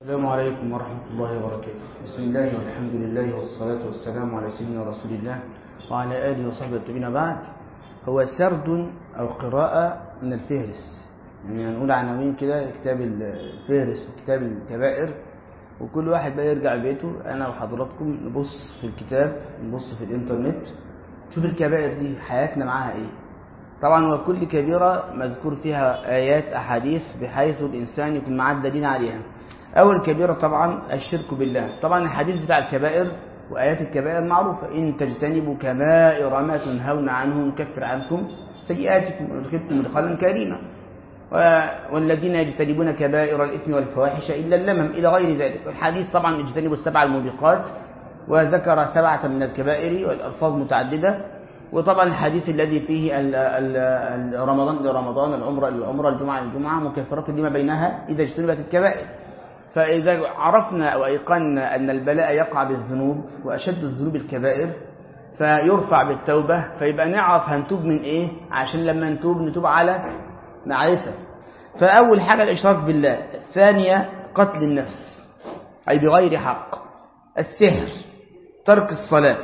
السلام عليكم ورحمة الله وبركاته بسم الله والحمد لله والصلاة والسلام على سيدنا رسول الله وعلى آله وصحبه التابعين بعد هو سرد أو قراءة من الفهرس يعني هنقول عناوين كده كتاب الفهرس كتاب الكبائر وكل واحد بقى يرجع بيته أنا وحضراتكم نبص في الكتاب نبص في الإنترنت نشوف الكبائر دي حياتنا معاها إيه طبعا وكل كبيرة مذكور فيها آيات أحاديث بحيث الإنسان يكون معاه الدليل عليها أول كبيرة طبعا الشرك بالله طبعا الحديث بتاع الكبائر وآيات الكبائر معروفة إن تجتنبوا كبائر ما تنهون عنه نكفر عنكم سيئاتكم وندخلكم مدخلا كريما والذين يجتنبون كبائر الإثم والفواحش إلا اللمم إلى غير ذلك الحديث طبعا اجتنبوا السبع الموبقات وذكر سبعة من الكبائر والألفاظ متعددة وطبعا الحديث الذي فيه ال ال ال رمضان لرمضان العمرة للعمرة الجمعة للجمعة مكفرات لما بينها إذا اجتنبت الكبائر فإذا عرفنا وأيقنا أن البلاء يقع بالذنوب وأشد الذنوب الكبائر فيرفع بالتوبة فيبقى نعرف هنتوب من إيه عشان لما نتوب نتوب على معرفة فأول حاجة الإشراك بالله ثانية قتل النفس أي بغير حق السحر ترك الصلاة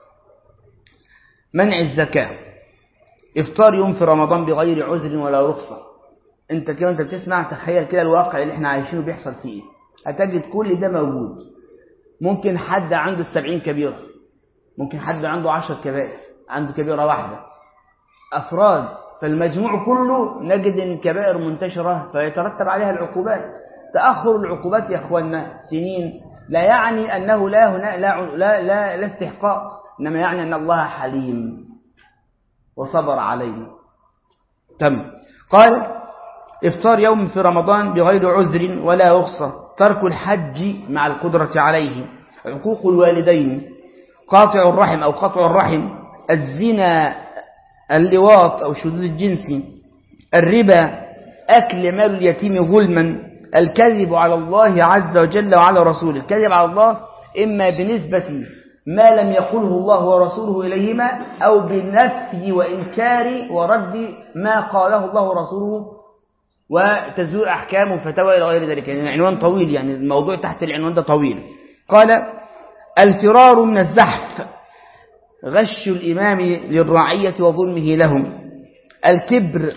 منع الزكاة إفطار يوم في رمضان بغير عذر ولا رخصة انت كده انت بتسمع تخيل كده الواقع اللي احنا عايشينه بيحصل فيه هتجد كل ده موجود ممكن حد عنده السبعين كبيرة ممكن حد عنده عشر كبائر عنده كبيرة واحدة أفراد فالمجموع كله نجد ان الكبائر منتشرة فيترتب عليها العقوبات تأخر العقوبات يا أخوانا سنين لا يعني أنه لا هنا لا لا لا, لا استحقاق إنما يعني أن الله حليم وصبر عليه تم قال إفطار يوم في رمضان بغير عذر ولا رخصة ترك الحج مع القدرة عليه عقوق الوالدين قاطع الرحم أو قطع الرحم الزنا اللواط أو شذوذ الجنس الربا أكل مال اليتيم ظلما الكذب على الله عز وجل وعلى رسوله الكذب على الله إما بنسبة ما لم يقله الله ورسوله إليهما أو بنفي وإنكار ورد ما قاله الله ورسوله وتزوير أحكام وفتاوى إلى غير ذلك يعني العنوان طويل يعني الموضوع تحت العنوان ده طويل قال الفرار من الزحف غش الإمام للرعية وظلمه لهم الكبر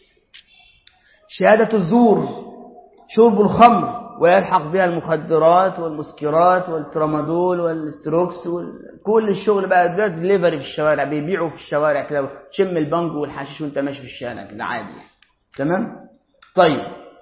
شهادة الزور شرب الخمر ويلحق بها المخدرات والمسكرات والترامادول والاستروكس وكل الشغل بقى ده دليفري في الشوارع بيبيعوا في الشوارع كده تشم البنج والحشيش وانت ماشي في الشارع كده عادي تمام طيب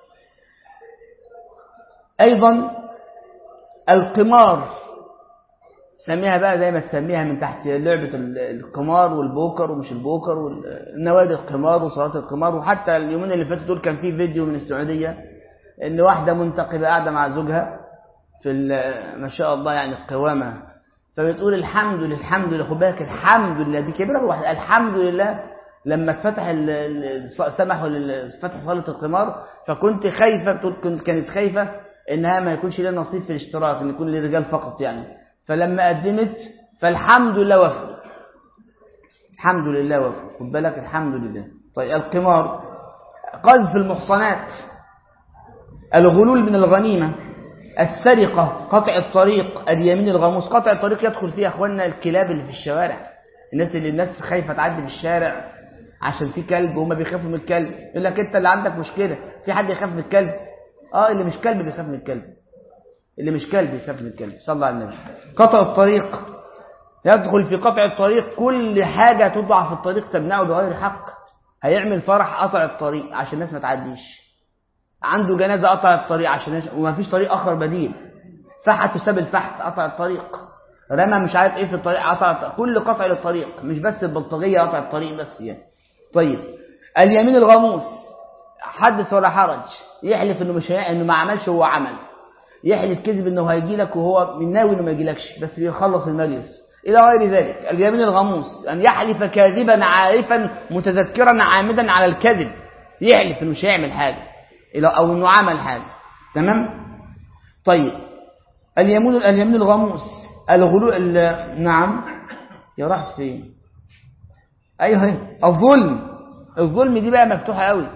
ايضا القمار سميها بقى زي ما تسميها من تحت لعبة القمار والبوكر ومش البوكر والنوادي القمار وصلاة القمار وحتى اليومين اللي فاتوا دول كان في فيديو من السعودية ان واحدة منتقبة قاعدة مع زوجها في ما شاء الله يعني القوامة فبتقول الحمد لله الحمد لله خد بالك الحمد لله دي كبيرة واحدة الحمد لله لما اتفتح سمحوا فتح صالة القمار فكنت خايفة بتقول كنت كانت خايفة انها ما يكونش لها نصيب في الاشتراك ان يكون للرجال فقط يعني فلما قدمت فالحمد لله وفق الحمد لله وفق خد بالك الحمد لله طيب القمار قذف المحصنات الغلول من الغنيمة السرقة قطع الطريق اليمين الغموس قطع الطريق يدخل فيه أخواننا الكلاب اللي في الشوارع الناس اللي الناس خايفة تعدي في الشارع عشان في كلب وهم بيخافوا من الكلب يقول لك انت اللي عندك مشكلة في حد يخاف من الكلب اه اللي مش كلب بيخاف من الكلب اللي مش كلب يخاف من الكلب صلى على النبي قطع الطريق يدخل في قطع الطريق كل حاجة تضع في الطريق تمنعه بغير حق هيعمل فرح قطع الطريق عشان الناس ما تعديش عنده جنازة قطع الطريق عشان الناس وما فيش طريق آخر بديل فحت وساب الفحت قطع الطريق رمى مش عارف ايه في الطريق قطع كل قطع للطريق مش بس البلطجية قطع الطريق بس يعني طيب اليمين الغموس حدث ولا حرج يحلف انه مش انه ما عملش هو عمل يحلف كذب انه هيجي لك وهو من ناوي انه ما يجيلكش بس بيخلص المجلس الى غير ذلك اليمين الغموس ان يحلف كاذبا عارفا متذكرا عامدا على الكذب يحلف انه مش هيعمل حاجه الى او انه عمل حاجه تمام طيب اليمين اليمين الغموس الغلو نعم يا راحت فين ايوه الظلم الظلم دي بقى مفتوحه قوي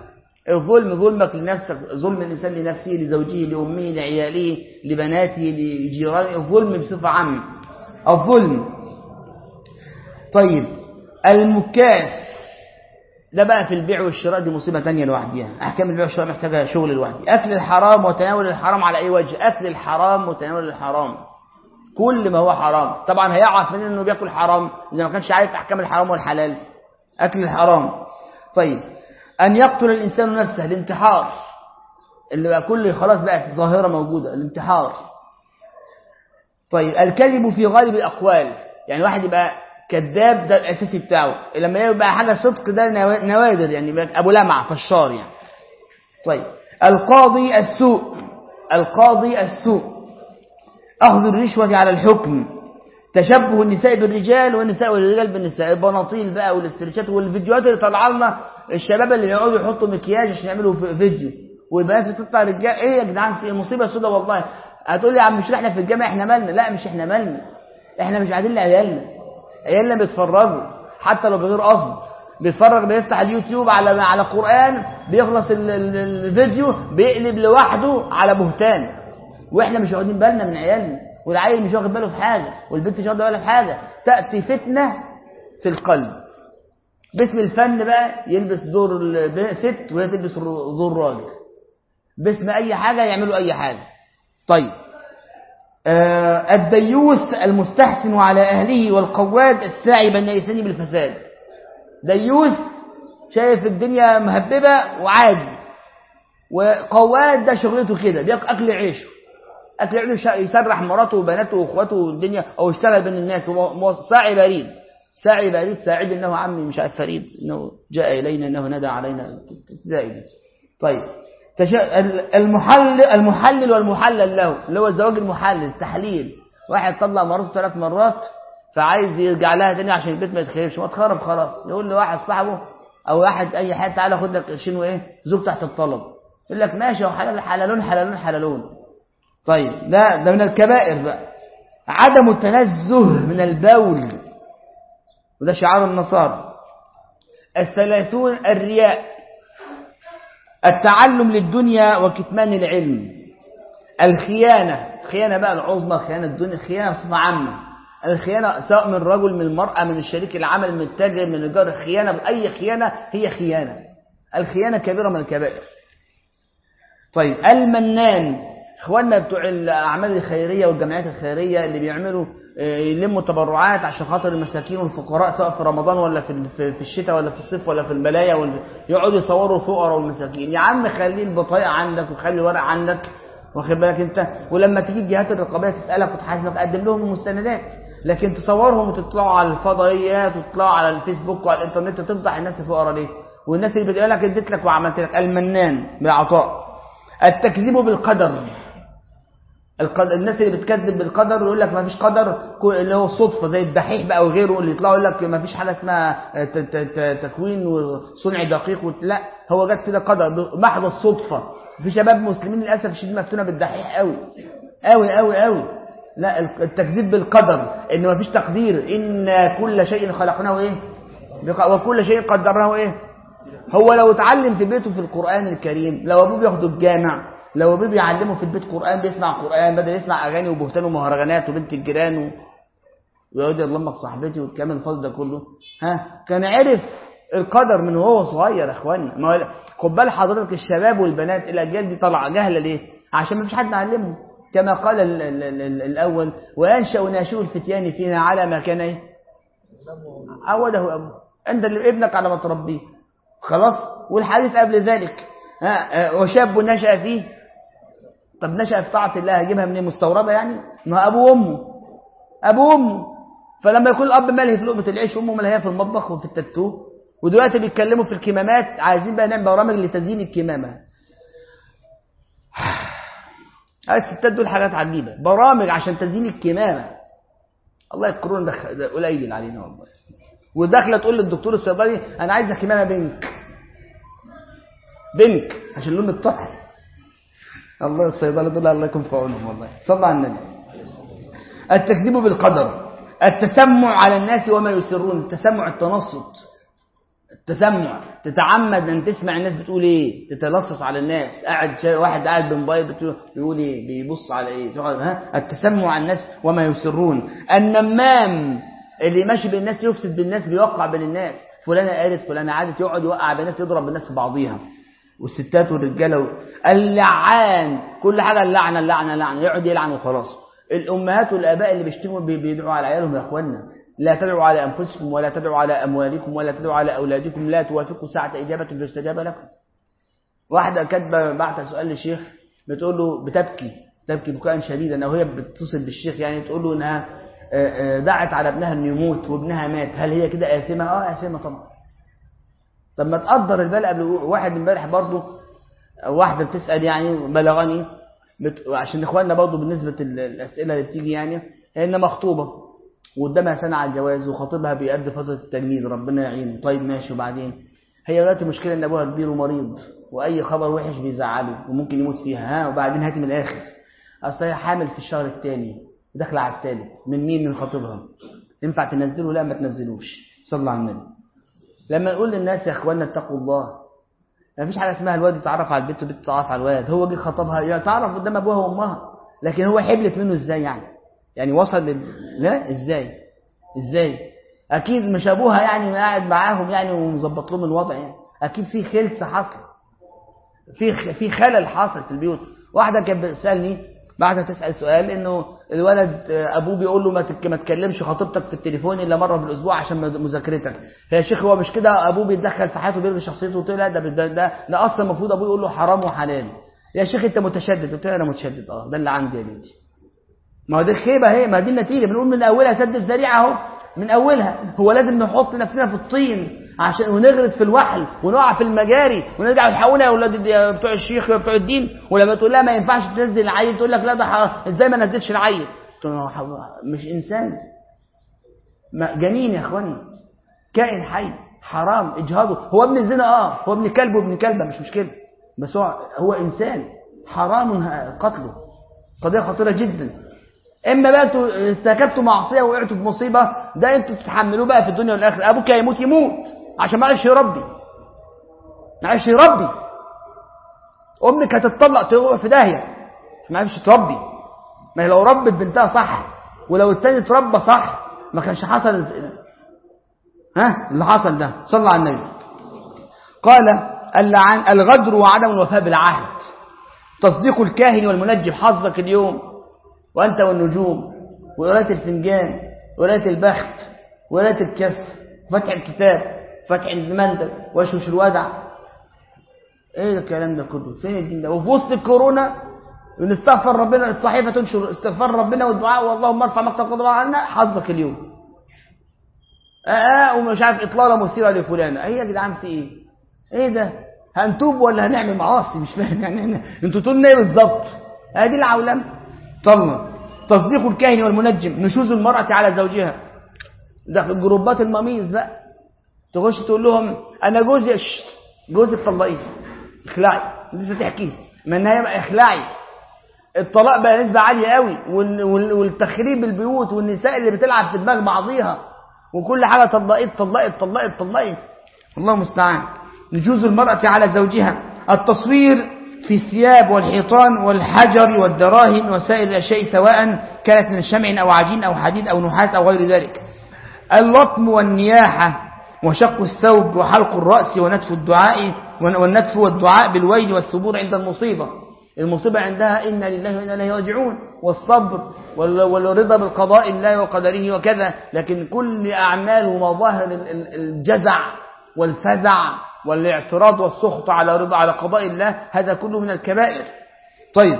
الظلم ظلمك لنفسك ظلم الإنسان لنفسه لزوجه لأمه لعياله لبناته لجيرانه الظلم بصفة عامة الظلم طيب المكاس ده بقى في البيع والشراء دي مصيبة تانية لوحدها أحكام البيع والشراء محتاجة شغل لوحدي أكل الحرام وتناول الحرام على أي وجه أكل الحرام وتناول الحرام كل ما هو حرام طبعا هيعرف منين انه بياكل حرام اذا ما كانش عارف احكام الحرام والحلال اكل الحرام طيب ان يقتل الانسان نفسه الانتحار اللي بقى كل خلاص بقت ظاهره موجوده الانتحار طيب الكذب في غالب الاقوال يعني واحد يبقى كذاب ده الاساسي بتاعه لما يبقى حاجه صدق ده نوادر يعني ابو لمعه فشار يعني طيب القاضي السوء القاضي السوء أخذ الرشوة على الحكم تشبه النساء بالرجال والنساء والرجال بالنساء البناطيل بقى والاسترتشات والفيديوهات اللي طالعه لنا الشباب اللي يقعدوا يحطوا مكياج عشان يعملوا فيديو والبنات اللي تطلع رجال ايه يا جدعان في مصيبه سودا والله هتقول لي يا عم مش احنا في الجامعه احنا مالنا لا مش احنا مالنا احنا مش قاعدين لعيالنا عيالنا بيتفرجوا حتى لو بغير قصد بيتفرج بيفتح اليوتيوب على على قران بيخلص الفيديو بيقلب لوحده على بهتان واحنا مش واخدين بالنا من عيالنا والعيل مش واخد باله في حاجه والبنت مش واخده بالها في حاجه تاتي فتنه في القلب باسم الفن بقى يلبس دور ست وهي تلبس دور راجل باسم اي حاجه يعملوا اي حاجه طيب آه الديوث المستحسن على اهله والقواد الساعي بين الاثنين بالفساد ديوث شايف الدنيا مهببه وعادي وقواد ده شغلته كده بياكل اكل عيشه اكل عيشه يسرح مراته وبناته واخواته والدنيا او يشتغل بين الناس هو ساعي بريد ساعي بريد ساعد انه عمي مش عارف فريد انه جاء الينا انه نادى علينا زائد طيب المحلل المحلل والمحلل له اللي هو الزواج المحلل التحليل واحد طلق مراته ثلاث مرات فعايز يرجع لها تاني عشان البيت ما يتخربش ما اتخرب خلاص يقول لواحد صاحبه او واحد اي حد تعالى خد لك قرشين وايه زوج تحت الطلب يقول لك ماشي وحلال حلالون حلالون حلالون طيب ده ده من الكبائر بقى عدم التنزه من البول وده شعار النصارى الثلاثون الرياء التعلم للدنيا وكتمان العلم الخيانة الخيانة بقى العظمى خيانة الدنيا خيانة بصفة عامة الخيانة سواء من رجل من المرأة من الشريك العمل من التاجر من الجار الخيانة بأي خيانة هي خيانة الخيانة كبيرة من الكبائر طيب المنان اخواننا بتوع الاعمال الخيريه والجمعيات الخيريه اللي بيعملوا يلموا تبرعات عشان خاطر المساكين والفقراء سواء في رمضان ولا في في الشتاء ولا في الصيف ولا في البلايا يقعدوا يصوروا الفقراء والمساكين يا عم خلي البطايق عندك وخلي الورق عندك واخد بالك انت ولما تيجي الجهات الرقابيه تسالك وتحاسبك قدم لهم المستندات لكن تصورهم وتطلعوا على الفضائيات وتطلعوا على الفيسبوك وعلى الانترنت تفضح الناس الفقراء ليه والناس اللي بتقول لك اديت لك وعملت لك المنان بعطاء التكذيب بالقدر القدر الناس اللي بتكذب بالقدر ويقول لك ما فيش قدر اللي هو الصدفه زي الدحيح بقى وغيره اللي يطلعوا يقول لك ما فيش حاجه اسمها تكوين وصنع دقيق و... لا هو جت كده قدر محض الصدفه في شباب مسلمين للاسف الشديد مفتونه بالدحيح قوي قوي قوي قوي لا التكذيب بالقدر ان ما فيش تقدير ان كل شيء خلقناه ايه وكل شيء قدرناه ايه هو لو اتعلم في بيته في القران الكريم لو ابوه بياخده الجامع لو ابوه بيعلمه في البيت قران بيسمع قران بدل يسمع اغاني وبهتان ومهرجانات وبنت الجيران و... ويقعد يضمك صاحبتي والكلام الفاضي ده كله ها كان عرف القدر من وهو صغير يا اخوانا ما هو خد بال حضرتك الشباب والبنات الاجيال دي طالعه جهله ليه عشان ما فيش حد معلمهم كما قال ال ال ال الاول وينشا ناشئ الفتيان فينا على ما كان ايه عوده ابوه انت اللي ابنك على ما تربيه خلاص والحديث قبل ذلك ها وشاب نشأ فيه طب نشأ في طاعة الله هيجيبها من مستوردة يعني ما أبوه وأمه أبوه وأمه فلما يكون الأب ملهي في لقمة العيش وأمه ملهية في المطبخ وفي التاتو ودلوقتي بيتكلموا في الكمامات عايزين بقى نعمل برامج لتزيين الكمامة الستات دول حاجات عجيبة برامج عشان تزيين الكمامة الله يذكرون ده قليل علينا والله وداخله تقول للدكتور الصيدلي انا عايزه كمامه بنك بنك عشان لون الطهر الله الصيدله دول الله يكون في عونهم والله صلى على النبي التكذيب بالقدر التسمع على الناس وما يسرون التسمع التنصت التسمع تتعمد ان تسمع الناس بتقول ايه تتلصص على الناس قاعد شا... واحد قاعد بموبايل بتقول بيقول ايه بيبص على ايه تقعد ها التسمع على الناس وما يسرون النمام اللي ماشي بالناس يفسد بالناس بيوقع بين الناس فلانه قالت فلانه عادت يقعد يوقع بالناس يضرب الناس في بعضيها والستات والرجاله و... اللعان كل حاجه اللعنه اللعنه اللعنه يقعد يلعن وخلاص الامهات والاباء اللي بيشتموا بي- بيدعوا على عيالهم يا اخوانا لا تدعوا على انفسكم ولا تدعوا على اموالكم ولا تدعوا على اولادكم لا توافقوا ساعه اجابه فاستجاب لكم واحده كاتبه بعت سؤال للشيخ بتقول له بتبكي تبكي بكاء شديدا او هي بتتصل بالشيخ يعني تقول له انها آه، آه، دعت على ابنها انه يموت وابنها مات هل هي كده آثمة؟ اه آثمة طبعا طب ما تقدر البال قبل الوقوع. واحد امبارح برضه واحدة بتسأل يعني بلغني بت... عشان اخواننا برضه بالنسبة ال- الأسئلة اللي بتيجي يعني إن مخطوبة وقدامها سنة على الجواز وخطيبها بيقضي فترة التجنيد ربنا يعينه طيب ماشي وبعدين هي دلوقتي مشكلة إن أبوها كبير ومريض وأي خبر وحش بيزعله وممكن يموت فيها ها وبعدين هاتي من الآخر أصل هي حامل في الشهر الثاني داخلة على الثالث من مين من خطيبها ينفع تنزله لا ما تنزلوش صلى على النبي لما نقول للناس يا اخوانا اتقوا الله ما فيش حاجه اسمها الواد يتعرف على البنت والبنت تتعرف على الواد هو جه خطبها يتعرف قدام ابوها وامها لكن هو حبلت منه ازاي يعني يعني وصل لل... لا ازاي ازاي اكيد مش ابوها يعني قاعد معاهم يعني ومظبط لهم الوضع يعني اكيد في خلسه حصل في في خلل حاصل في البيوت واحده كانت بتسالني بعد تسال سؤال انه الولد ابوه بيقول له ما تك- ما تكلمش خطيبتك في التليفون الا مره في الاسبوع عشان مذاكرتك يا شيخ هو مش كده ابوه بيتدخل في حياته بيلغي شخصيته قلت له لا ده ده ده, ده اصلا المفروض ابوه يقول له حرام وحلال يا شيخ انت متشدد قلت له انا متشدد اه ده اللي عندي يا بنتي ما هو دي الخيبه اهي ما دي النتيجه بنقول من اولها سد الذريعه اهو من اولها هو لازم نحط نفسنا في الطين عشان ونغرس في الوحل ونقع في المجاري ونرجع نحاولها يا اولاد الد- يا بتوع الشيخ يا بتوع الدين ولما تقول لها ما ينفعش تنزل العيل تقول لك لا ده ح- ازاي ما نزلش العيل قلت له ح- مش انسان ما- جنين يا اخوانا كائن حي حرام اجهاضه هو ابن الزنا اه هو ابن كلب وابن كلبه مش مشكله بس هو هو انسان حرام قتله قضيه خطيره جدا اما بقى انتوا ارتكبتوا معصيه وقعتوا في مصيبه ده انتوا تتحملوه بقى في الدنيا والاخره ابوك هيموت يموت عشان ما عرفش يربي ما عرفش يربي امك هتتطلق تروح في داهيه ما عرفش تربي ما هي لو ربت بنتها صح ولو التاني اتربى صح ما كانش حصل ال- ها اللي حصل ده صلى على النبي قال اللعان الغدر وعدم الوفاء بالعهد تصديق الكاهن والمنجم حظك اليوم وأنت والنجوم وقراءة الفنجان وقراءة البخت وقراءة الكف فتح الكتاب فتح المندل وشوش الودع ايه الكلام ده كله فين الدين ده وفي وسط الكورونا نستغفر ربنا الصحيفه تنشر استغفار ربنا والدعاء واللهم ارفع مقتل قدر عنا حظك اليوم اه اه ومش عارف اطلاله مثيره لفلان ايه يا جدعان في ايه ايه ده هنتوب ولا هنعمل معاصي مش فاهم يعني إحنا- انتوا تقولوا ايه بالظبط ادي العولمه طلنا تصديق الكاهن والمنجم نشوز المرأة على زوجها ده في جروبات المميز بقى تخش تقول لهم انا جوزي شت جوزك طلقيه اخلعي لسه تحكيه ما النهايه بقى اخلعي الطلاق بقى نسبة عالية قوي وال- وال- والتخريب البيوت والنساء اللي بتلعب في دماغ بعضيها وكل حاجة طلقت طلقت طلقت طلقت الله المستعان نجوز المرأة على زوجها التصوير في الثياب والحيطان والحجر والدراهم وسائر الأشياء سواء كانت من شمع أو عجين أو حديد أو نحاس أو غير ذلك اللطم والنياحة وشق الثوب وحلق الرأس ونتف الدعاء والنتف والدعاء بالويل والثبور عند المصيبة المصيبة عندها إنا لله وإنا إليه راجعون والصبر وال- والرضا بالقضاء الله وقدره وكذا لكن كل أعمال ومظاهر ال- ال- الجزع والفزع والاعتراض والسخط على رضا على قضاء الله هذا كله من الكبائر طيب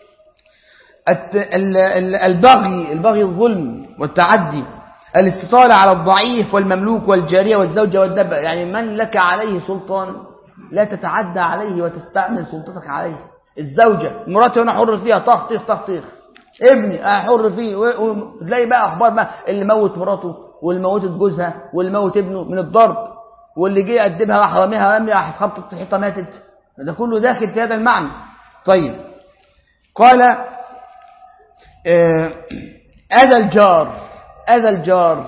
الت- ال- ال- البغي البغي الظلم والتعدي الاستطالة على الضعيف والمملوك والجارية والزوجة والدبة يعني من لك عليه سلطان لا تتعدى عليه وتستعمل سلطتك عليه الزوجة مراتي وانا حر فيها طخ طخ طخ طخ ابني انا حر فيه و- وتلاقي بقى اخبار بقى اللي موت مراته واللي موتت جوزها واللي موت ابنه من الضرب واللي جه يقدمها راح راميها رمي راح خبطت في الحيطه ماتت ده كله داخل في هذا المعنى طيب قال آه، أذى الجار أذى الجار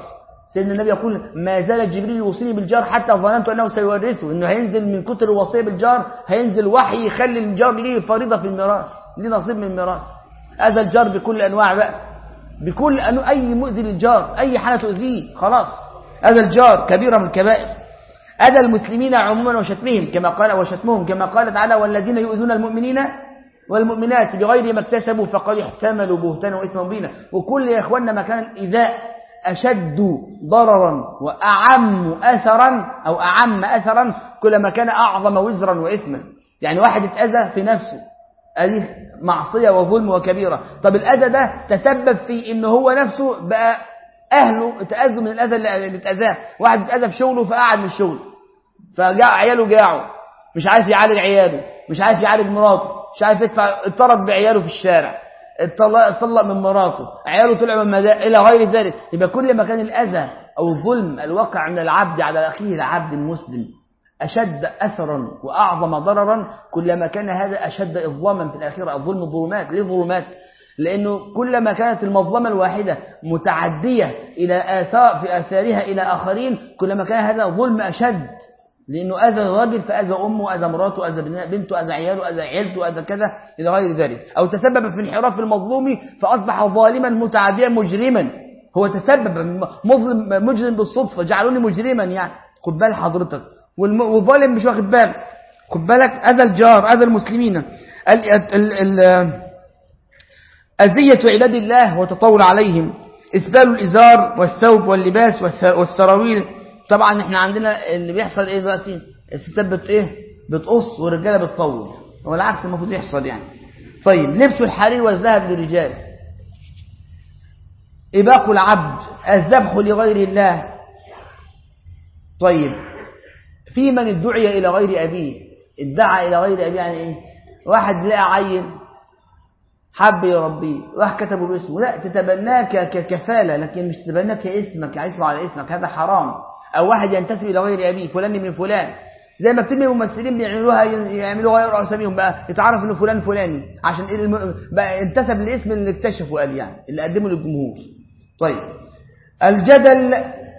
سيدنا النبي يقول ما زال جبريل يوصيني بالجار حتى ظننت أنه سيورثه إنه هينزل من كتر الوصية بالجار هينزل وحي يخلي الجار ليه فريضة في الميراث ليه نصيب من الميراث هذا الجار بكل أنواع بقى بكل أنواع أي مؤذي للجار أي حاجة تؤذيه خلاص هذا الجار كبيرة من الكبائر أذى المسلمين عموما وشتمهم كما قال وشتمهم كما قال تعالى والذين يؤذون المؤمنين والمؤمنات بغير ما اكتسبوا فقد احتملوا بهتانا واثما مبينا وكل يا اخواننا ما كان الايذاء اشد ضررا واعم اثرا او اعم اثرا كلما كان اعظم وزرا واثما يعني واحد اتاذى في نفسه ادي معصيه وظلم وكبيره طب الاذى ده تسبب في ان هو نفسه بقى اهله اتاذوا من الاذى اللي اتاذاه واحد اتاذى في شغله فقعد من الشغل فجاء عياله جاعوا مش عارف يعالج عياله مش عارف يعالج مراته مش عارف يدفع اضطرب بعياله في الشارع اتطلق من مراته عياله طلعوا من مدى الى غير ذلك يبقى كل ما كان الاذى او الظلم الواقع من العبد على اخيه العبد المسلم اشد اثرا واعظم ضررا كلما كان هذا اشد اظلاما في الاخره الظلم ظلمات ليه ظلمات لانه كلما كانت المظلمه الواحده متعديه الى اثار في اثارها الى اخرين كلما كان هذا ظلم اشد لأنه أذى الراجل فأذى أمه أذى مراته أذى بنته أذى عياله أذى عيلته أذى كذا إلى غير ذلك أو تسبب في انحراف المظلوم فأصبح ظالما متعديا مجرما هو تسبب مظلم مجرم بالصدفة جعلوني مجرما يعني خد بال حضرتك والظالم مش واخد باله خد بالك أذى الجار أذى المسلمين ال ال ال أذية عباد الله وتطول عليهم إسبال الإزار والثوب واللباس والسراويل طبعا احنا عندنا اللي بيحصل ايه دلوقتي الستات بت ايه بتقص والرجاله بتطول هو العكس المفروض يحصل يعني طيب لبس الحرير والذهب للرجال إباق العبد الذبح لغير الله طيب في من ادعي إلى غير أبيه ادعى إلى غير أبيه يعني إيه واحد لقى عين حب يربيه راح كتبه باسمه لا تتبناه ككفالة لكن مش تتبناه كاسمك يعيشه على اسمك هذا حرام أو واحد ينتسب إلى غير أبيه فلان من فلان زي ما بتبني الممثلين بيعملوها يعملوا غير أساميهم بقى يتعرف إنه فلان فلاني عشان الم... بقى انتسب لاسم اللي اكتشفه قال يعني اللي قدمه للجمهور طيب الجدل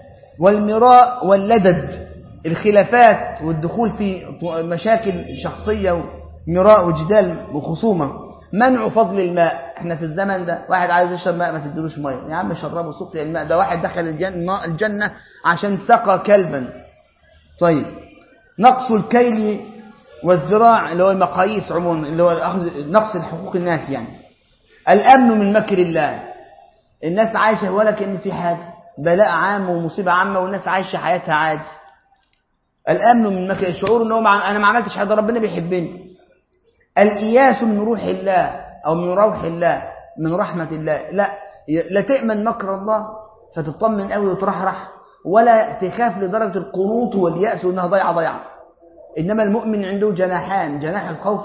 والمراء واللدد الخلافات والدخول في مشاكل شخصية ومراء وجدال وخصومة منع فضل الماء احنا في الزمن ده واحد عايز يشرب ماء ما تديلوش ميه يا عم شربه سقي الماء ده واحد دخل الجنة, الجنة عشان سقى كلبا طيب نقص الكيل والذراع اللي هو المقاييس عموما اللي هو أخذ نقص حقوق الناس يعني الأمن من مكر الله الناس عايشة ولا كأن في حاجة بلاء عام ومصيبة عامة والناس عايشة حياتها عادي الأمن من مكر الشعور إن هو مع... أنا ما عملتش حاجة ربنا بيحبني الإياس من روح الله أو من روح الله من رحمة الله لا لا تأمن مكر الله فتطمن قوي وترحرح ولا تخاف لدرجة القنوط واليأس وإنها ضيعة ضيعة إنما المؤمن عنده جناحان جناح الخوف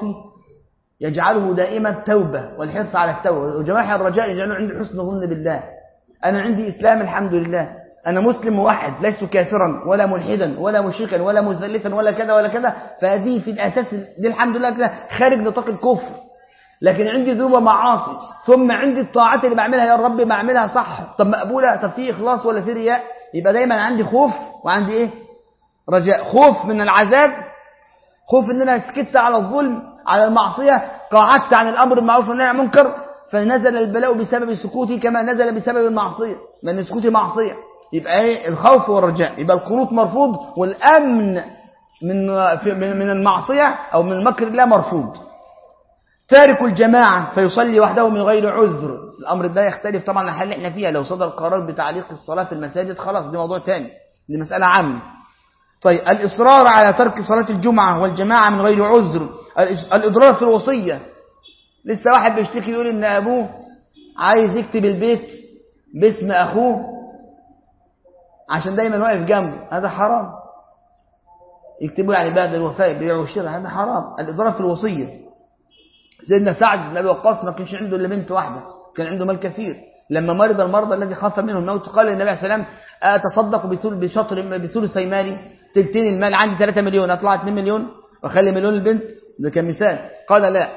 يجعله دائما توبة والحرص على التوبة وجناح الرجاء يجعله عنده حسن ظن بالله أنا عندي إسلام الحمد لله أنا مسلم موحد لست كافرا ولا ملحدا ولا مشركا ولا مزلتا ولا كذا ولا كذا فهذه في الأساس دي الحمد لله كده خارج نطاق الكفر لكن عندي ذنوب ومعاصي ثم عندي الطاعات اللي بعملها يا رب بعملها صح طب مقبولة طب في إخلاص ولا في رياء يبقى دايما عندي خوف وعندي إيه رجاء خوف من العذاب خوف ان انا سكت على الظلم على المعصية قعدت عن الأمر بالمعروف والنهي عن المنكر فنزل البلاء بسبب سكوتي كما نزل بسبب المعصية لأن سكوتي معصية يبقى ايه الخوف والرجاء يبقى القنوط مرفوض والأمن من من المعصية أو من المكر الله مرفوض تارك الجماعة فيصلي وحده من غير عذر الأمر ده يختلف طبعا عن الحال اللي احنا فيها لو صدر قرار بتعليق الصلاة في المساجد خلاص دي موضوع تاني دي مسألة عامة طيب الإصرار على ترك صلاة الجمعة والجماعة من غير عذر الإضرار في الوصية لسه واحد بيشتكي يقول إن أبوه عايز يكتب البيت باسم أخوه عشان دايما واقف جنبه هذا حرام يكتبوا يعني بعد الوفاة بيعوا الشراء هذا حرام الإضرار في الوصية سيدنا سعد بن أبي وقاص ما كانش عنده إلا بنت واحدة كان عنده مال كثير لما مرض المرضى الذي خاف منه الموت قال للنبي عليه السلام أتصدق بشطر بثلثي مالي تلتين المال عندي 3 مليون أطلع 2 مليون وأخلي مليون البنت ده كان مثال قال لا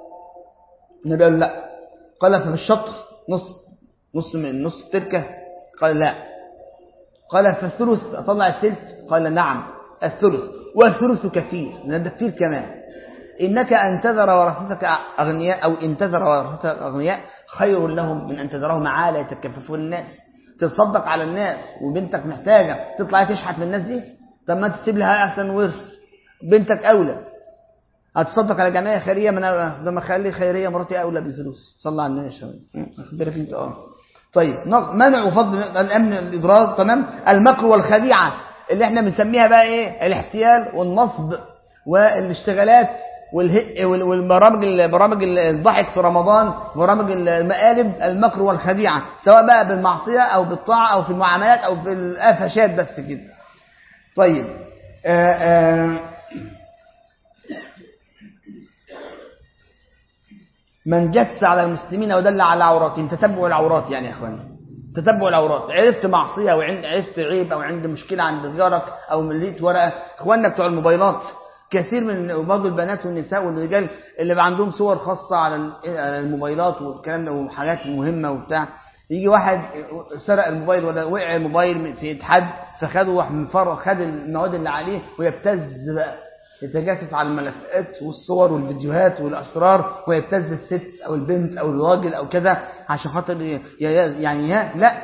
النبي قال لا قال ففي الشطر نص نص من نص تركة قال لا قال فالثلث أطلع الثلث قال نعم الثلث والثلث كثير لأن ده كثير كمان إنك أن تذر ورثتك أغنياء أو إن تذر ورثتك أغنياء خير لهم من أن تذرهم عالة يتكففون الناس تتصدق على الناس وبنتك محتاجة تطلع تشحت من الناس دي طب ما تسيب لها أحسن ورث بنتك أولى هتصدق على جمعية خيرية من لما خلي خيرية مراتي أولى بالفلوس صلى على النبي صلى الله عليه وسلم خد بالك أنت أه طيب منع وفضل الأمن الإضرار تمام المكر والخديعة اللي احنا بنسميها بقى ايه الاحتيال والنصب والاشتغالات والهق والبرامج برامج الضحك في رمضان برامج المقالب المكر والخديعة سواء بقى بالمعصية أو بالطاعة أو في المعاملات أو في القفشات بس كده طيب آآ آآ من جس على المسلمين ودل على عوراتهم تتبع العورات يعني يا اخواني تتبع العورات عرفت معصيه او عرفت عيب او عند مشكله عند جارك او لقيت ورقه اخواننا بتوع الموبايلات كثير من برضه البنات والنساء والرجال اللي بقى عندهم صور خاصه على الموبايلات والكلام ده وحاجات مهمه وبتاع يجي واحد سرق الموبايل ولا وقع الموبايل في ايد حد فخده واحد من فرق خد المواد اللي عليه ويبتز بقى يتجسس على الملفات والصور والفيديوهات والاسرار ويبتز الست او البنت او الراجل او كذا عشان خاطر يعني لا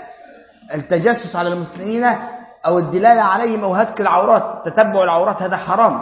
التجسس على المسلمين او الدلاله عليهم او هتك العورات تتبع العورات هذا حرام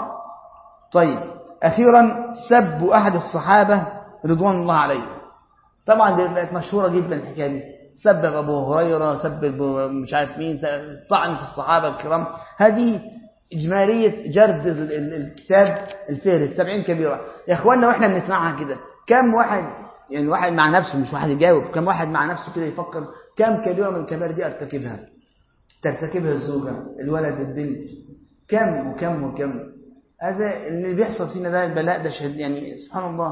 طيب اخيرا سب احد الصحابه رضوان الله عليه طبعا دي بقت مشهوره جدا الحكايه دي سبب ابو هريره سبب مش عارف مين طعن في الصحابه الكرام هذه إجمالية جرد الكتاب الفهرس 70 كبيرة يا إخواننا وإحنا بنسمعها كده كم واحد يعني واحد مع نفسه مش واحد يجاوب كم واحد مع نفسه كده يفكر كم كبيرة من الكبائر دي أرتكبها ترتكبها الزوجة الولد البنت كم وكم وكم هذا اللي بيحصل فينا ده البلاء ده شهد يعني سبحان الله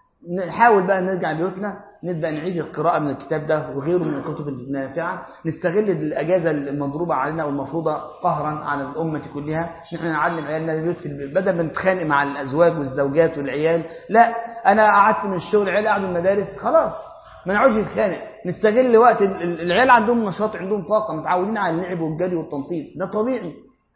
نحاول بقى نرجع بيوتنا نبدأ نعيد القراءة من الكتاب ده وغيره من الكتب النافعة نستغل الأجازة المضروبة علينا والمفروضة قهرا على الأمة كلها نحن نعلم عيالنا البيوت في البيت بدل ما نتخانق مع الأزواج والزوجات والعيال لا أنا قعدت من الشغل العيال قعدوا المدارس خلاص ما نقعدش نتخانق نستغل وقت العيال عندهم نشاط عندهم طاقة متعودين على اللعب والجري والتنطيط ده طبيعي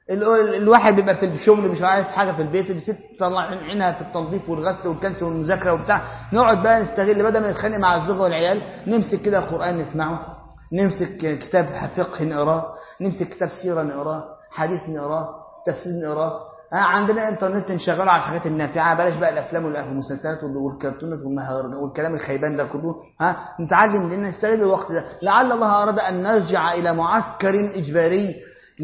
الواحد بيبقى في الشغل مش عارف حاجه في البيت الست تطلع عينها في التنظيف والغسل والكنس والمذاكره وبتاع نقعد بقى نستغل بدل ما نتخانق مع الزوجه والعيال نمسك كده القران نسمعه نمسك كتاب فقه نقراه نمسك كتاب سيره نقراه حديث نقراه تفسير نقراه ها عندنا انترنت نشغله على الحاجات النافعه بلاش بقى الافلام والمسلسلات والكرتونات والكلام الخيبان ده كله ها نتعلم لان نستغل الوقت ده لعل الله اراد ان نرجع الى معسكر اجباري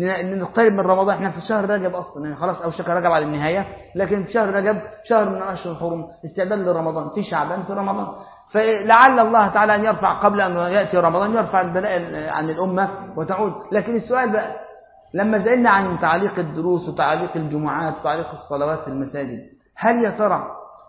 نقترب من رمضان احنا في شهر رجب اصلا يعني خلاص او شهر رجب على النهايه لكن في شهر رجب شهر من اشهر الحرم استعداد لرمضان في شعبان في رمضان فلعل الله تعالى ان يرفع قبل ان ياتي رمضان يرفع البلاء عن الامه وتعود لكن السؤال بقى لما سالنا عن تعليق الدروس وتعليق الجمعات وتعليق الصلوات في المساجد هل يا ترى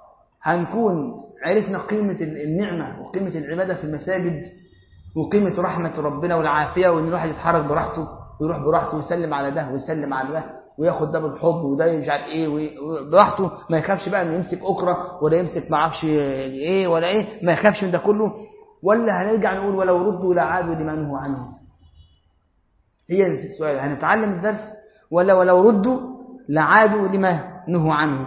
هنكون عرفنا قيمه النعمه وقيمه العباده في المساجد وقيمه رحمه ربنا والعافيه وان الواحد يتحرك براحته ويروح براحته ويسلم على ده ويسلم على ده وياخد ده بالحضن وده مش عارف ايه براحته ما يخافش بقى انه يمسك اكره ولا يمسك ما اعرفش ايه ولا ايه ما يخافش من ده كله ولا هنرجع نقول ولو ردوا لعادوا لما نهوا عنه هي السؤال هنتعلم الدرس ولا ولو ردوا لعادوا لما نهوا عنه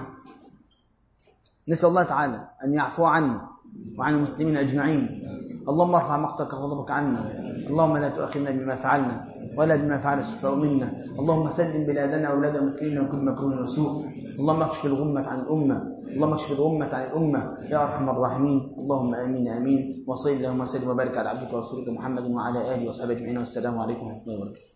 نسال الله تعالى ان يعفو عنا وعن المسلمين اجمعين اللهم ارفع مقتك وغضبك عنا اللهم لا تؤاخذنا بما فعلنا ولا بما فعل السفهاء منا اللهم سلم بلادنا واولاد المسلمين من كل مكروه وسوء اللهم اكشف الغمة عن الأمة اللهم اكشف الغمة عن الأمة يا أرحم الراحمين اللهم آمين آمين وصلي اللهم وسلم وبارك على عبدك ورسولك محمد وعلى آله وصحبه أجمعين والسلام عليكم ورحمة الله وبركاته